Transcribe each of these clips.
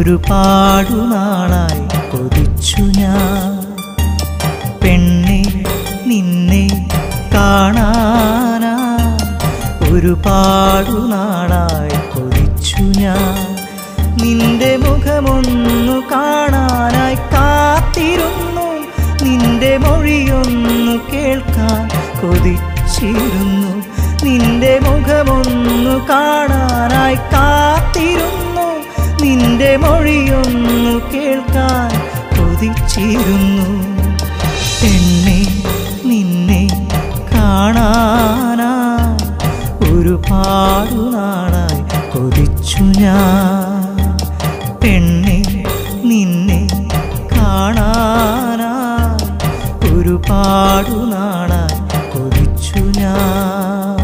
ഒരുപാടു നാളായി കൊതിച്ചു ഞാൻ പെണ്ണെ നിന്നെ കാണാനാ ഒരുപാടു നാളായി കൊതിച്ചു ഞാൻ നിന്റെ മുഖമൊന്നു കാണാനായി കാത്തിരുന്നു നിന്റെ മൊഴിയൊന്നു കേൾക്കാൻ കൊതിച്ചിരുന്നു നിന്റെ മുഖമൊന്നു കാണാനായി കാത്തിരുന്നു നിന്റെ മൊഴിയൊന്നു കേൾക്കാൻ കൊതിച്ചിരുന്നു പെണ്ണെ നിന്നെ കാണാനാ ഒരുപാടു നാളായി കൊതിച്ചു ഞാൻ പെണ്ണെ നിന്നെ കാണാനാ ഒരുപാടു നാളായി കൊതിച്ചു ഞാൻ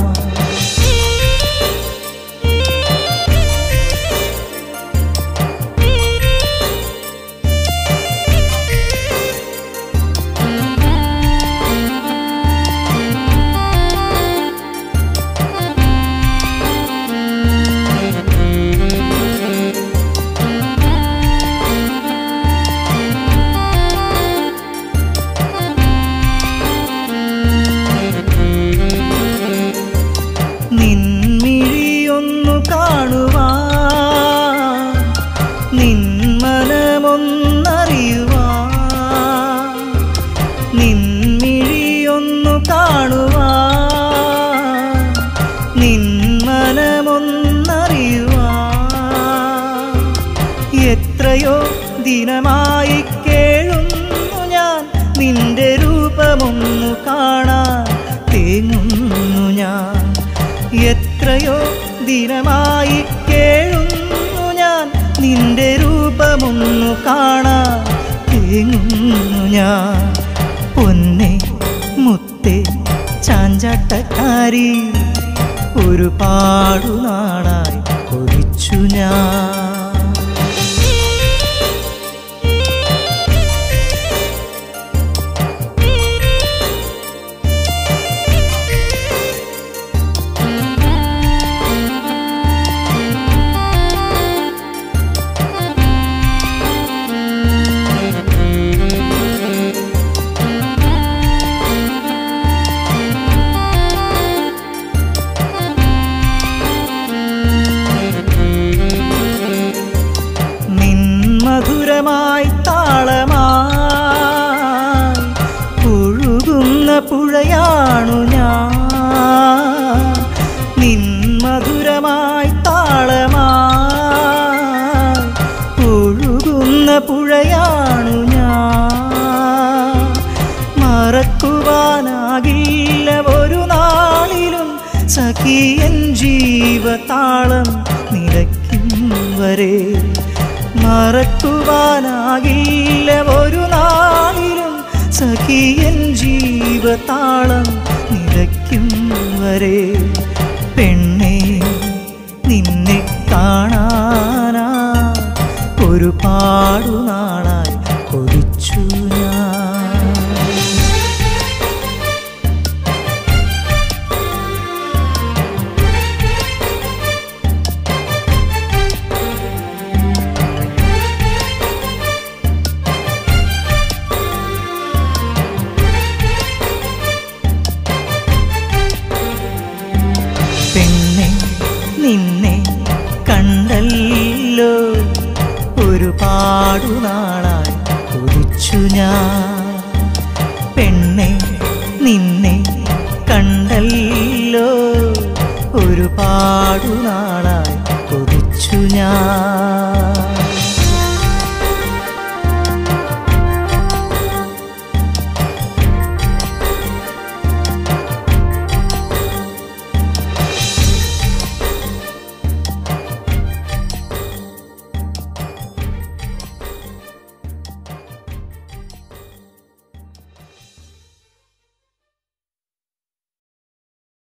നിൻമിഴിയൊന്നു കാണുവാൻ നിൻ മനമൊന്നറിയുവാൻ നിൻമിഴിയൊന്നു കാണുവാൻ നിൻ മനമൊന്നറിയുവാൻ എത്രയോ ദിനമായി കേഴുന്നു ഞാൻ നിന്റെ രൂപമൊന്നു കാണാൻ തേങ്ങുന്നു ഞാൻ എത്രയോ ദിനമായി കേഴുന്നു ഞാൻ നിന്റെ രൂപമൊന്നു കാണാൻ തേങ്ങുന്നു ഞാൻ പൊന്നെ മുത്തേ ചാഞ്ചാട്ടക്കാരി ഒരുപാടു നാളായി കൊതിച്ചു ഞാൻ നിൻ മധുരമായി താളമായി ഒഴുകുന്ന പുഴയാണു ഞാൻ നിൻ മധുരമായി താളമായി ഒഴുകുന്ന പുഴയാണു ഞാൻ മറക്കുവാനാകില്ല ഒരു നാളിലും സഖിയൻ ജീവതാളം നിലയ്ക്കും വരെ മറക്കുവാനാകില്ല ഒരു നാളിലും സഖിയൻ ജീവതാളം നിലയ്ക്കും വരെ